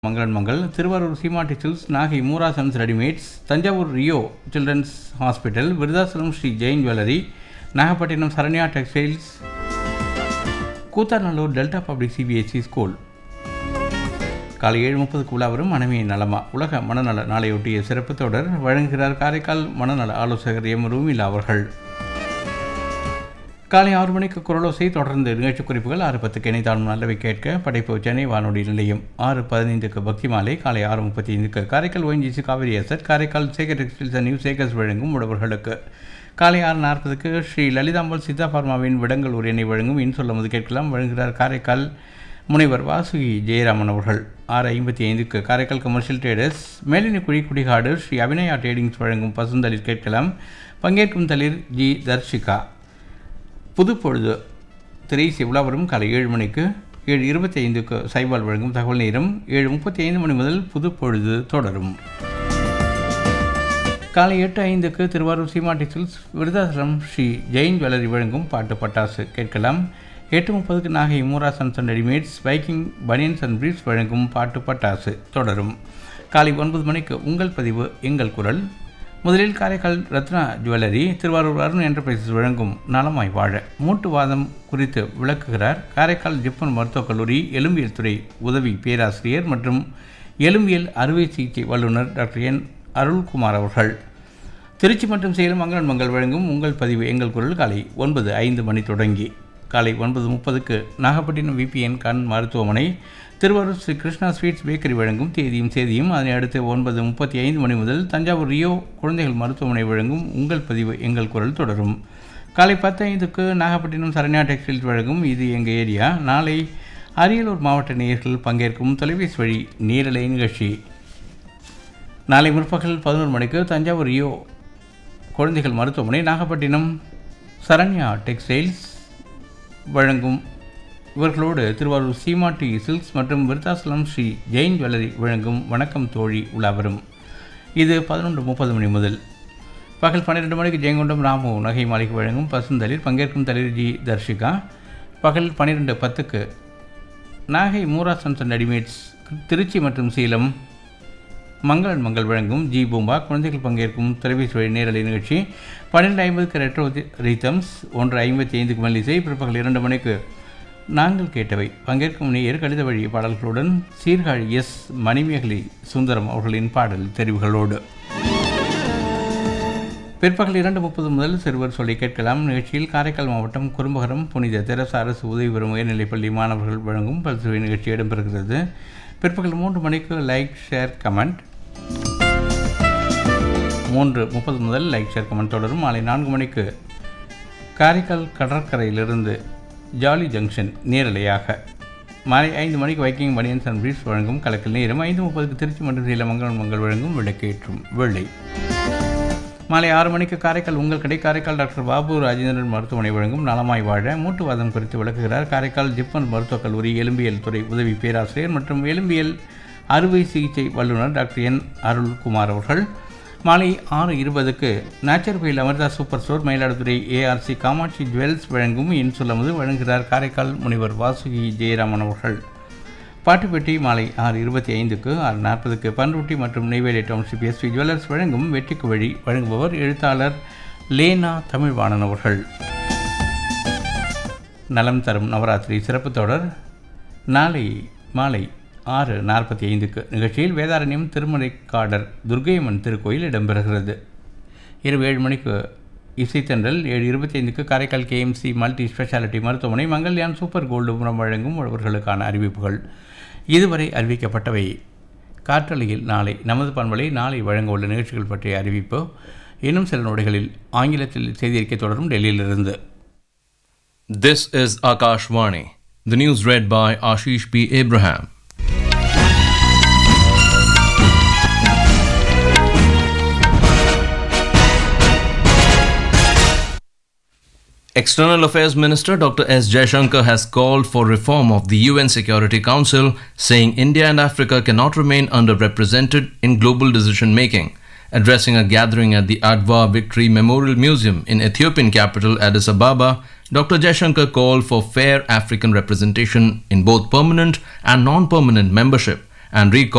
மங்களன் Mangal Thiruvarur Seematti silks Nagai Moora sons readymades Thanjavur Rio children's hospital Vridhachalam Sri Jain jewellery Nagapattinam Saranya textiles Koothanallur delta public CBSE school காலை ஏழு முப்பதுக்கு உலா வரும் மனைவியின் நலமா உலக மனநல நாளையொட்டிய சிறப்பு தொடர் வழங்குகிறார் காரைக்கால் மனநல ஆலோசகர் எம் ரூமிலா அவர்கள் காலை ஆறு மணிக்கு குரலோசை தொடர்ந்து நிகழ்ச்சி குறிப்புகள் ஆறு பத்துக்கு இணைத்தாலும் நல்லவை கேட்க படைப்பு சென்னை வானொலி நிலையம் ஆறு பதினைந்துக்கு பக்தி மாலை காலை ஆறு முப்பத்தி ஐந்துக்கு Karaikal ONGC Cauvery asset Karaikal Sekar textiles and new Sekars வழங்கும் உழவர்களுக்கு காலை ஆறு நாற்பதுக்கு ஸ்ரீ லலிதாம்பாள் சித்தா பார்மாவின் விடங்கள் ஒரு எண்ணெய் வழங்கும் இன் சொல்லும்போது கேட்கலாம் வழங்குகிறார் காரைக்கால் முனைவர் வாசுகி ஜெயராமன் அவர்கள் ஆறு ஐம்பத்தி ஐந்துக்கு காரைக்கால் கமர்ஷியல் ட்ரேடர்ஸ் மேலினி குழி குடிகாடு ஸ்ரீ அபிநயா ட்ரேடிங்ஸ் வழங்கும் பசுந்தளிர் கேட்கலாம் பங்கேற்கும் தளிர் ஜி தர்ஷிகா புதுப்பொழுது திரைசி உலாவரும் காலை ஏழு மணிக்கு ஏழு இருபத்தி ஐந்துக்கு சைபால் வழங்கும் தகவல் நேரம் ஏழு முப்பத்தி ஐந்து மணி முதல் புதுப்பொழுது தொடரும் காலை எட்டு ஐந்துக்கு திருவாரூர் சீமாட்டி சில்ஸ் விருதாசலம் ஸ்ரீ ஜெயின் ஜுவல்லரி வழங்கும் பாட்டு பட்டாசு கேட்கலாம் எட்டு முப்பதுக்கு Nagai Moora sons and readymades பைக்கிங் பனியன்ஸ் அண்ட் பிரீஃப்ஸ் வழங்கும் பாட்டு பட்டாசு தொடரும் காலை ஒன்பது மணிக்கு உங்கள் பதிவு எங்கள் குரல் முதலில் காரைக்கால் ரத்னா ஜுவல்லரி திருவாரூர் அருண் என்டர்பிரைசஸ் வழங்கும் நலமாய் வாழ மூட்டுவாதம் குறித்து விளக்குகிறார் காரைக்கால் ஜிப்பன் மருத்துவக் கல்லூரி எலும்பியல் துறை உதவி பேராசிரியர் மற்றும் எலும்பியல் அறுவை சிகிச்சை வல்லுநர் டாக்டர் என் அருள்குமார் அவர்கள் திருச்சி மற்றும் சேலம் மங்களன் மங்கள் வழங்கும் உங்கள் பதிவு எங்கள் குரல் காலை ஒன்பது ஐந்து மணி தொடங்கி காலை ஒன்பது முப்பதுக்கு நாகப்பட்டினம் விபிஎன் கண் மருத்துவமனை திருவாரூர் ஸ்ரீ கிருஷ்ணா ஸ்வீட்ஸ் பேக்கரி வழங்கும் தேதியும் சேதியும் அதனை அடுத்து ஒன்பது முப்பத்தி ஐந்து மணி முதல் தஞ்சாவூர் ரியோ குழந்தைகள் மருத்துவமனை வழங்கும் உங்கள் பதிவு எங்கள் குரல் தொடரும் காலை பத்து ஐந்துக்கு நாகப்பட்டினம் சரண்யா டெக்ஸ்டைல்ஸ் வழங்கும் இது எங்கள் ஏரியா நாளை அரியலூர் மாவட்ட நேயர்கள் பங்கேற்கும் தொலைபேசி வழி நேரலை நிகழ்ச்சி நாளை முற்பகல் பதினோரு மணிக்கு தஞ்சாவூர் ரியோ குழந்தைகள் மருத்துவமனை நாகப்பட்டினம் சரண்யா டெக்ஸ்டைல்ஸ் வழங்கும் இவர்களோடு திருவாரூர் சீமாட்டி சில்க்ஸ் மற்றும் விருத்தாசலம் ஸ்ரீ ஜெயின் ஜுவல்லரி வழங்கும் வணக்கம் தோழி உலாவரும் இது பதினொன்று முப்பது மணி முதல் பகல் பன்னிரெண்டு மணிக்கு ஜெயங்கொண்டம் ராமு நகை மாளிகை வழங்கும் பசுந்தளிர் பங்கேற்கும் தளிர் ஜி தர்ஷிகா பகல் பன்னிரெண்டு பத்துக்கு Nagai Moora sons and readymades Trichy மற்றும் சேலம் மங்களன் மங்கள் வழங்கும் ஜி பூம்பா குழந்தைகள் பங்கேற்கும் தொலைபேசி வழி நேரலை நிகழ்ச்சி பன்னெண்டு ஐம்பதுக்கு ரெட்ரோ ரீத்தம்ஸ் ஒன்று ஐம்பத்தி ஐந்துக்கு மெல்லிசை பிற்பகல் இரண்டு மணிக்கு நாங்கள் கேட்டவை பங்கேற்கும் நேயர் கடித வழி பாடல்களுடன் சீர்காழி எஸ் மணிமேகலை சுந்தரம் அவர்களின் பாடல் தெரிவுகளோடு பிற்பகல் இரண்டு முப்பது முதல் சிறுவர் சொல்லி கேட்கலாம் நிகழ்ச்சியில் காரைக்கால் மாவட்டம் குறும்பகரம் புனித தெரசு அரசு உதவி பெறும் உயர்நிலைப்பள்ளி மாணவர்கள் வழங்கும் பல்சுவை நிகழ்ச்சி இடம்பெறுகிறது பிற்பகல் மூன்று மணிக்கு லைக் ஷேர் கமெண்ட் மூன்று முப்பது முதல் லைக் ஷேர் கமெண்ட் தொடரும் மாலை நான்கு மணிக்கு காரைக்கால் கடற்கரையிலிருந்து ஜாலி ஜங்ஷன் நேரலையாக மாலை ஐந்து மணிக்கு வைக்கிங் பனியன்ஸ் அண்ட் பிரீஃப்ஸ் வழங்கும் கலக்கல் நேரம் ஐந்து முப்பதுக்கு திருச்சி மற்றும் சேலம் மங்களம் மங்கள் வழங்கும் விளக்கேற்றும் வெள்ளை மாலை ஆறு மணிக்கு காரைக்கால் உங்கள் கடை காரைக்கால் டாக்டர் பாபு ராஜேந்திரன் மருத்துவமனை வழங்கும் நலமாய் வாழ மூட்டுவாதம் குறித்து விளக்குகிறார் காரைக்கால் ஜிப்பன் மருத்துவக் கல்லூரி எலும்பியல் துறை உதவி பேராசிரியர் மற்றும் எலும்பியல் அறுவை சிகிச்சை வல்லுநர் டாக்டர் என் அருள்குமார் அவர்கள் மாலை ஆறு இருபதுக்கு நேச்சர்பயில் Amirtha super store Mayiladuthurai ARC Kamatchi jewels வழங்கும் என் சொல்லும்போது வழங்குகிறார் காரைக்கால் முனைவர் வாசுகி ஜெயராமன் அவர்கள் பாட்டுப்பெட்டி மாலை ஆறு இருபத்தி ஐந்துக்கு ஆறு நாற்பதுக்கு பன்ருட்டி மற்றும் நெய்வேலி டவுன்ஷிப் எஸ்வி ஜுவல்லர்ஸ் வழங்கும் வெற்றிக்கு வழி வழங்குபவர் எழுத்தாளர் லேனா தமிழ்வாணன் அவர்கள் நலம் தரும் நவராத்திரி சிறப்பு தொடர் நாளை மாலை ஆறு நாற்பத்தி ஐந்துக்கு நிகழ்ச்சியில் வேதாரண்யம் திருமலைக்காடர் துர்கையம்மன் திருக்கோயில் இடம்பெறுகிறது இரவு ஏழு மணிக்கு இசைத்தன்றல் ஏழு இருபத்தி ஐந்துக்கு காரைக்கால் கேஎம்சி மல்டி ஸ்பெஷாலிட்டி மருத்துவமனை மங்கள்யான் சூப்பர் கோல்டு உரம் வழங்கும் உழவர்களுக்கான அறிவிப்புகள் இதுவரை அறிவிக்கப்பட்டவை காற்றலையில் நாளை நமது பண்பலை நாளை வழங்க உள்ள நிகழ்ச்சிகள் பற்றிய அறிவிப்பு இன்னும் சில நொடிகளில் ஆங்கிலத்தில் செய்தியறிக்கை தொடரும் டெல்லியிலிருந்து This is Akashvani. The news read by Ashish B. Abraham. External Affairs Minister Dr. S. Jaishankar has called for reform of the UN Security Council, saying India and Africa cannot remain underrepresented in global decision making. Addressing a gathering at the Adwa Victory Memorial Museum in Ethiopian capital Addis Ababa, Dr. Jaishankar called for fair African representation in both permanent and non permanent membership and recall